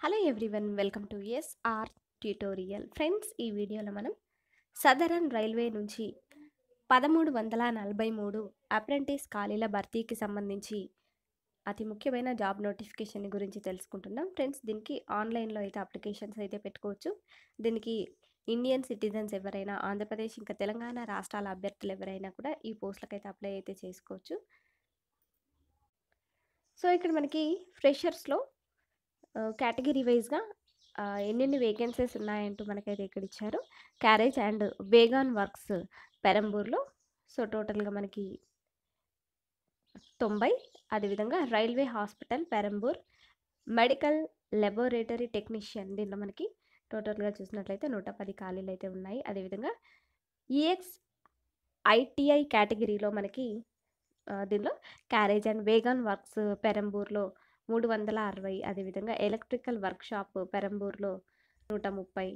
hello everyone welcome to SR tutorial friends ఈ వీడియోలో మనం సదరన్ రైల్వే నుంచి పదమూడు వందల నలభై మూడు అప్రెంటిస్ ఖాళీల భర్తీకి సంబంధించి అతి ముఖ్యమైన జాబ్ నోటిఫికేషన్ గురించి తెలుసుకుంటున్నాం ఫ్రెండ్స్ దీనికి ఆన్లైన్లో అయితే అప్లికేషన్స్ అయితే పెట్టుకోవచ్చు దీనికి ఇండియన్ సిటిజన్స్ ఎవరైనా ఆంధ్రప్రదేశ్ ఇంకా తెలంగాణ రాష్ట్రాల అభ్యర్థులు ఎవరైనా కూడా ఈ పోస్టులకు అయితే అప్లై అయితే చేసుకోవచ్చు సో ఇక్కడ మనకి ఫ్రెషర్స్లో కేటగిరీ వైజ్గా ఎన్నెన్ని వేకెన్సీస్ ఉన్నాయంటూ మనకైతే ఇక్కడ ఇచ్చారు క్యారేజ్ అండ్ వేగాన్ వర్క్స్ పెరంబూర్లో సో టోటల్గా మనకి తొంభై అదేవిధంగా railway hospital Perambur medical laboratory technician దీంట్లో మనకి టోటల్గా చూసినట్లయితే నూట పది ఖాళీలు అయితే ఉన్నాయి అదేవిధంగా ఈఎక్స్ ఐటీఐ కేటగిరీలో మనకి ఆ, దీనిలో క్యారేజ్ అండ్ వేగాన్ వర్క్స్ పెరంబూర్లో మూడు వందల అరవై అదేవిధంగా ఎలక్ట్రికల్ వర్క్షాప్ పెరంబూర్లో నూట ముప్పై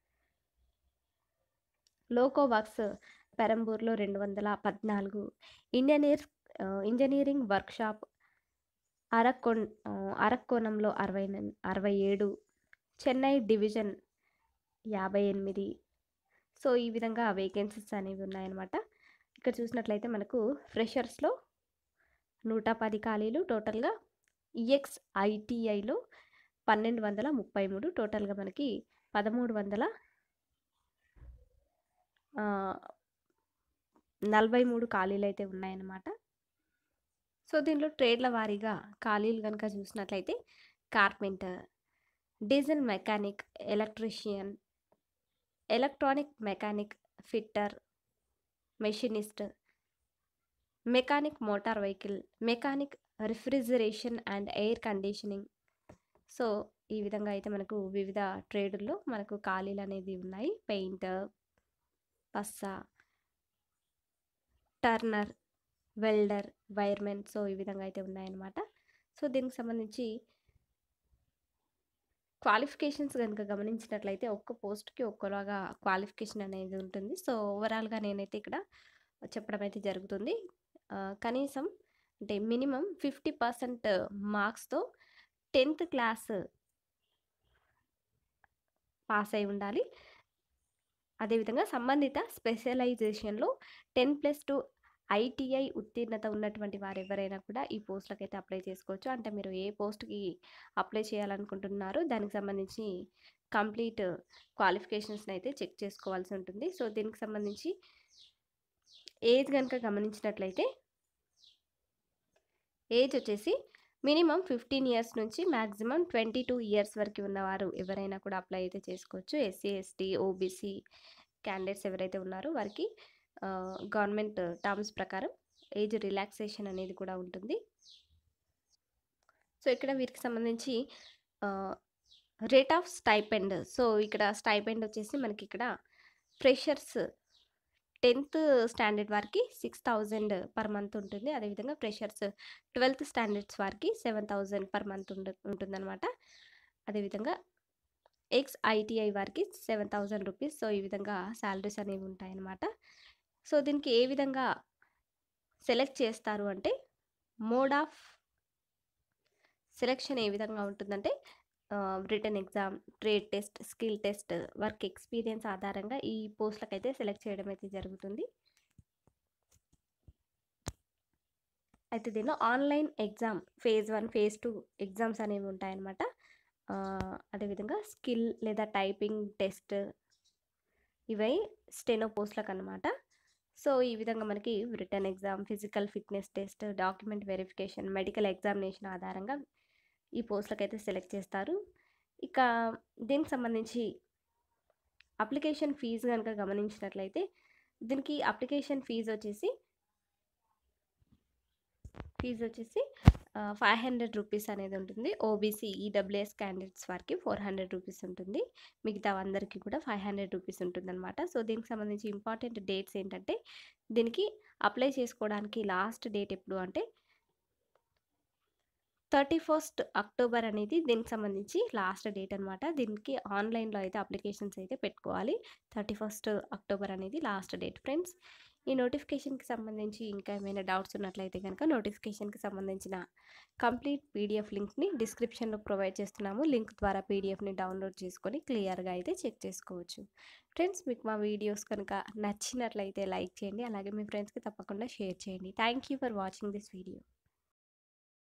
లోకో వర్క్స్ పెరంబూర్లో రెండు వందల పద్నాలుగు ఇంజనీర్ ఆ, ఇంజనీరింగ్ వర్క్షాప్ అరక్కొన్ ఆ, అరక్కోణంలో అరవై నన్- అరవై ఏడు చెన్నై డివిజన్ యాభై ఎనిమిది సో ఈ విధంగా వేకెన్సీస్ అనేవి ఉన్నాయన్నమాట ఇక్కడ చూసినట్లయితే మనకు ఫ్రెషర్స్లో నూట పది ఖాళీలు టోటల్గా ఈఎక్స్ ఐటీఐలో పన్నెండు వందల ముప్పై మూడు టోటల్గా మనకి పదమూడు వందల ఆ, నలభై మూడు ఖాళీలు అయితే ఉన్నాయన్నమాట సో దీనిలో ట్రేడ్ల వారీగా ఖాళీలు కనుక చూసినట్లయితే carpenter diesel mechanic electrician electronic mechanic fitter machinist mechanic motor vehicle mechanic refrigeration and air conditioning so ఈ విధంగా అయితే మనకు వివిధ ట్రేడుల్లో మనకు ఖాళీలు అనేది ఉన్నాయి పెయింటర్ పస్సా టర్నర్ వెల్డర్ వైర్మెన్ సో ఈ విధంగా అయితే ఉన్నాయన్నమాట సో దీనికి సంబంధించి క్వాలిఫికేషన్స్ కనుక గమనించినట్లయితే ఒక్క పోస్ట్కి ఒక్కలాగా క్వాలిఫికేషన్ అనేది ఉంటుంది సో ఓవరాల్గా నేనైతే ఇక్కడ చెప్పడం అయితే జరుగుతుంది ఆ, కనీసం అంటే మినిమం ఫిఫ్టీ పర్సెంట్ మార్క్స్తో టెన్త్ క్లాస్ పాస్ అయి ఉండాలి అదేవిధంగా సంబంధిత స్పెషలైజేషన్లో టెన్ ప్లస్ టూ ఐటీఐ ఉత్తీర్ణత ఉన్నటువంటి వారు ఎవరైనా కూడా ఈ పోస్టులకు అయితే అప్లై చేసుకోవచ్చు అంటే మీరు ఏ పోస్ట్కి అప్లై చేయాలనుకుంటున్నారో దానికి సంబంధించి కంప్లీట్ క్వాలిఫికేషన్స్ని అయితే చెక్ చేసుకోవాల్సి ఉంటుంది సో దీనికి సంబంధించి ఏజ్ కనుక గమనించినట్లయితే ఏజ్ వచ్చేసి మినిమం ఫిఫ్టీన్ ఇయర్స్ నుంచి మ్యాక్సిమం ట్వంటీ టూ ఇయర్స్ వరకు ఉన్నవారు ఎవరైనా కూడా అప్లై అయితే చేసుకోవచ్చు ఎస్సీ ఎస్టీ ఓబీసీ క్యాండిడేట్స్ ఎవరైతే ఉన్నారో వారికి గవర్నమెంట్ టర్మ్స్ ప్రకారం ఏజ్ రిలాక్సేషన్ అనేది కూడా ఉంటుంది సో ఇక్కడ వీరికి సంబంధించి రేట్ ఆఫ్ స్టైపెండ్ సో ఇక్కడ స్టైపెండ్ వచ్చేసి మనకి ఇక్కడ ఫ్రెషర్స్ టెన్త్ స్టాండర్డ్ వారికి సిక్స్ థౌజండ్ పర్ మంత్ ఉంటుంది అదేవిధంగా ఫ్రెషర్స్ ట్వెల్త్ స్టాండర్డ్స్ వారికి సెవెన్ థౌజండ్ పర్ మంత్ ఉండ ఉంటుందన్నమాట అదేవిధంగా ఎక్స్ ఐటీఐ వారికి సెవెన్ థౌజండ్ రూపీస్ సో ఈ విధంగా శాలరీస్ అనేవి ఉంటాయన్నమాట సో దీనికి ఏ విధంగా సెలెక్ట్ చేస్తారు అంటే మోడ్ ఆఫ్ సెలెక్షన్ ఏ విధంగా ఉంటుందంటే written exam trade test skill test work experience ఆధారంగా ఈ పోస్టులకు అయితే సెలెక్ట్ చేయడం అయితే జరుగుతుంది అయితే దీనిలో online exam phase one phase two exams అనేవి ఉంటాయన్నమాట ఆ, అదేవిధంగా స్కిల్ లేదా టైపింగ్ టెస్ట్ ఇవై స్టెనో పోస్టులకు అనమాట సో ఈ విధంగా మనకి written exam physical fitness test document verification medical examination ఆధారంగా ఈ పోస్టులకు అయితే సెలెక్ట్ చేస్తారు ఇక దీనికి సంబంధించి అప్లికేషన్ ఫీజు కనుక గమనించినట్లయితే దీనికి అప్లికేషన్ ఫీజు వచ్చేసి ఫీజు వచ్చేసి ఫైవ్ హండ్రెడ్ రూపీస్ అనేది ఉంటుంది ఓబీసీ ఈడబ్ల్యూఎస్ క్యాండిడేట్స్ వారికి ఫోర్ హండ్రెడ్ రూపీస్ ఉంటుంది మిగతా అందరికీ కూడా ఫైవ్ హండ్రెడ్ రూపీస్ ఉంటుందన్నమాట సో దీనికి సంబంధించి ఇంపార్టెంట్ డేట్స్ ఏంటంటే దీనికి అప్లై చేసుకోవడానికి లాస్ట్ డేట్ ఎప్పుడు అంటే థర్టీ ఫస్ట్ అక్టోబర్ అనేది దీనికి సంబంధించి లాస్ట్ డేట్ అనమాట దీనికి ఆన్లైన్లో అయితే అప్లికేషన్స్ అయితే పెట్టుకోవాలి థర్టీ ఫస్ట్ అక్టోబర్ అనేది లాస్ట్ డేట్ ఫ్రెండ్స్ ఈ నోటిఫికేషన్కి సంబంధించి ఇంకా ఏమైనా డౌట్స్ ఉన్నట్లయితే కనుక నోటిఫికేషన్కి సంబంధించిన కంప్లీట్ పీడిఎఫ్ లింక్ని డిస్క్రిప్షన్లో ప్రొవైడ్ చేస్తున్నాము లింక్ ద్వారా పీడిఎఫ్ని డౌన్లోడ్ చేసుకొని క్లియర్గా అయితే చెక్ చేసుకోవచ్చు ఫ్రెండ్స్ మీకు మా వీడియోస్ కనుక నచ్చినట్లయితే లైక్ చేయండి అలాగే మీ ఫ్రెండ్స్కి తప్పకుండా షేర్ చేయండి thank you for watching this video